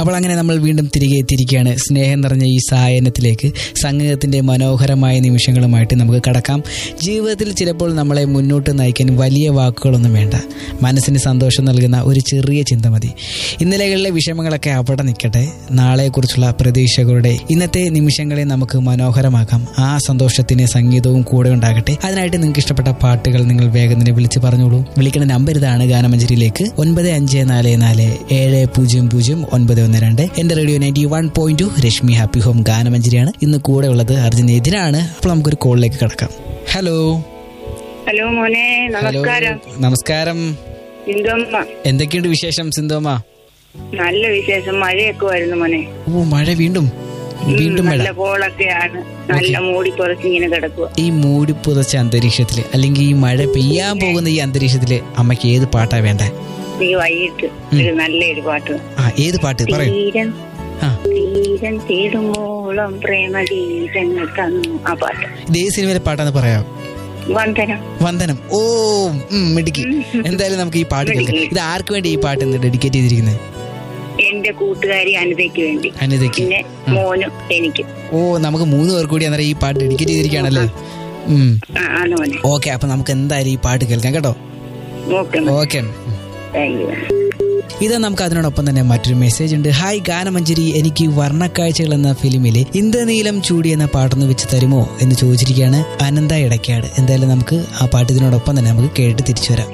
അപ്പോൾ അങ്ങനെ നമ്മൾ വീണ്ടും തിരികെ എത്തിയിരിക്കുകയാണ് സ്നേഹം നിറഞ്ഞ ഈ സായനത്തിലേക്ക് സംഗീതത്തിന്റെ മനോഹരമായ നിമിഷങ്ങളുമായിട്ട് നമുക്ക് കടക്കാം ജീവിതത്തിൽ ചിലപ്പോൾ നമ്മളെ മുന്നോട്ട് നയിക്കാൻ വലിയ വാക്കുകളൊന്നും വേണ്ട മനസ്സിന് സന്തോഷം നൽകുന്ന ഒരു ചെറിയ ചിന്ത മതി ഇന്നലകളിലെ വിഷമങ്ങളൊക്കെ അവിടെ നിൽക്കട്ടെ നാളെക്കുറിച്ചുള്ള പ്രതീക്ഷകളുടെ ഇന്നത്തെ നിമിഷങ്ങളെ നമുക്ക് മനോഹരമാക്കാം ആ സന്തോഷത്തിന് സംഗീതവും കൂടെ ഉണ്ടാകട്ടെ അതിനായിട്ട് നിങ്ങൾക്ക് ഇഷ്ടപ്പെട്ട പാട്ടുകൾ നിങ്ങൾ വേഗം തന്നെ വിളിച്ച് പറഞ്ഞോളൂ വിളിക്കുന്ന നമ്പർ ഇതാണ് ഗാനമഞ്ജരിയിലേക്ക് ഒൻപത് അഞ്ച് നാല് നാല് ഏഴ് പൂജ്യം പൂജ്യം ഒൻപത് ഒന്ന് രണ്ട് എന്റെ radio ninety one point two Rashmi happy home ഗാനമഞ്ജരിയാണ് ഇന്ന് കൂടെ ഉള്ളത് അർജുൻ എതിരാണ് അപ്പോൾ നമുക്കൊരു കോളിലേക്ക് കടക്കാം ഹലോ ഹലോ മോനെ ഹലോ നമസ്കാരം നമസ്കാരം സിന്ധുമ്മ എന്തൊക്കെയുണ്ട് വിശേഷം സിന്ധോമ നല്ല വിശേഷം മഴയൊക്കെ വരുന്നു മോനെ ഓ മഴ വീണ്ടും ഉം, വീണ്ടും മഴ നല്ല കോളൊക്കെയാണ് നല്ല മൂടി കുറച്ച് ഇങ്ങനെ കിടക്കുക ഈ മൂടി പുതച്ച അന്തരീക്ഷത്തില് അല്ലെങ്കിൽ ഈ മഴ പെയ്യാൻ പോകുന്ന ഈ അന്തരീക്ഷത്തില് അമ്മയ്ക്ക് ഏത് പാട്ടാ വേണ്ടേ ഈ വൈകിട്ട് ഒരു നല്ലൊരു പാട്ട് ആ ഏത് പാട്ട് പറയൂ തീരൻ ആ തീരൻ തേടുമോളം പ്രേമഗീതങ്ങൾ തന്നു ആ പാട്ട് ഇത് ഏത് സിനിമയിലെ പാട്ടാന്ന് പറയാം വന്ദനം വന്ദനം ഓ ഉം, മിടുക്കി എന്തായാലും നമുക്ക് ഈ പാട്ട് കേൾക്കാം ഇത് ആർക്ക് വേണ്ടി ഈ പാട്ട് ഇന്ന് ഡെഡിക്കേറ്റ് ചെയ്തിരിക്കുന്നത് എന്റെ കൂട്ടുകാരി അനിതയ്ക്ക് വേണ്ടി അനിതയ്ക്ക് പിന്നെ മോനും എനിക്കും ഓ നമുക്ക് മൂന്ന് പേർ കൂടി അന്നേരം ഈ പാട്ട് ഡെഡിക്കേറ്റ് ചെയ്തിരിക്കുകയാണല്ലേ ഉം ആ, ആണ് മോനെ ഓക്കെ അപ്പൊ നമുക്ക് എന്തായാലും ഈ പാട്ട് കേൾക്കാം കേട്ടോ ഓക്കെ ഓക്കെ താങ്ക് യു ഇത് നമുക്ക് അതിനോടൊപ്പം തന്നെ മറ്റൊരു മെസ്സേജ് ഉണ്ട് ഹായ് ഗാനമഞ്ജരി എനിക്ക് വർണ്ണക്കാഴ്ചകൾ എന്ന ഫിലിമിലെ ഇന്ദ്രനീലം ചൂടി എന്ന പാട്ടൊന്ന് വെച്ച് തരുമോ എന്ന് ചോദിച്ചിരിക്കുകയാണ് അനന്ത ഇടയ്ക്കാട് എന്തായാലും നമുക്ക് ആ പാട്ട് ഇതിനോടൊപ്പം തന്നെ നമുക്ക് കേട്ട് തിരിച്ചു വരാം